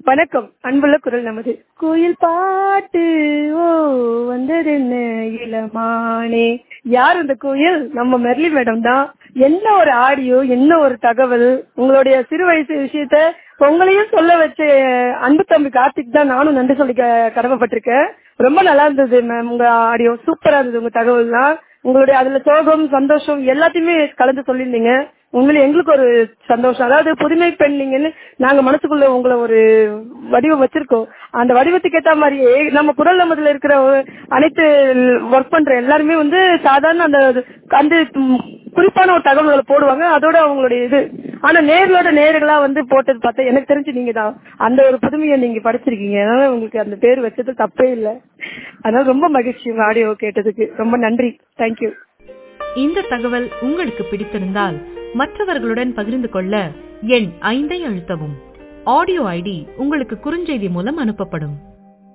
வணக்கம் அன்புள்ள குரல் நமது கோயில் பாட்டு ஓ வந்தது என்ன இளமானே யார் இந்த கோயில் நம்ம மெர்லி மேடம் தான் என்ன ஒரு ஆடியோ என்ன ஒரு தகவல் உங்களுடைய சிறு வயசு விஷயத்த உங்களையும் சொல்ல வச்ச அன்பு தம்பி கார்த்திக் தான் நானும் நன்றி சொல்லி க- கடமைப்பட்டிருக்கேன் ரொம்ப நல்லா இருந்தது மேம் உங்க ஆடியோ சூப்பரா இருந்தது உங்க தகவல்லாம் உங்களுடைய அதுல சோகம் சந்தோஷம் எல்லாத்தையுமே கலந்து சொல்லியிருந்தீங்க உண்மையில எங்களுக்கு ஒரு சந்தோஷம் அதாவது புதுமை பெண் நீங்கன்னு நாங்க மனசுக்குள்ள உங்களை ஒரு வடிவம் வச்சிருக்கோம் அந்த வடிவத்துக்கு ஏத்த மாதிரியே நம்ம குரல் நமதுல இருக்கிற ஒரு- அனைத்து ஒர்க் பண்ற எல்லாருமே வந்து சாதாரண அந்த அந்த ம், குறிப்பான ஒரு தகவல்களை போடுவாங்க அதோட அவங்களுடைய இது ஆனா நேர்களோட நேர்களா வந்து போட்டது பார்த்தா எனக்கு தெரிஞ்சு நீங்க தான் அந்த ஒரு புதுமையை நீங்க படிச்சிருக்கீங்க அதனால உங்களுக்கு அந்த பேர் வச்சது தப்பே இல்லை அதனால ரொம்ப மகிழ்ச்சி உங்க ஆடியோ கேட்டதுக்கு ரொம்ப நன்றி தேங்க்யூ இந்த தகவல் உங்களுக்கு பிடித்திருந்தால் மற்றவர்களுடன் பகிர்ந்து கொள்ள எண் ஐந்தை அழுத்தவும் ஆடியோ ஐடி உங்களுக்கு குறுஞ்செய்தி மூலம் அனுப்பப்படும்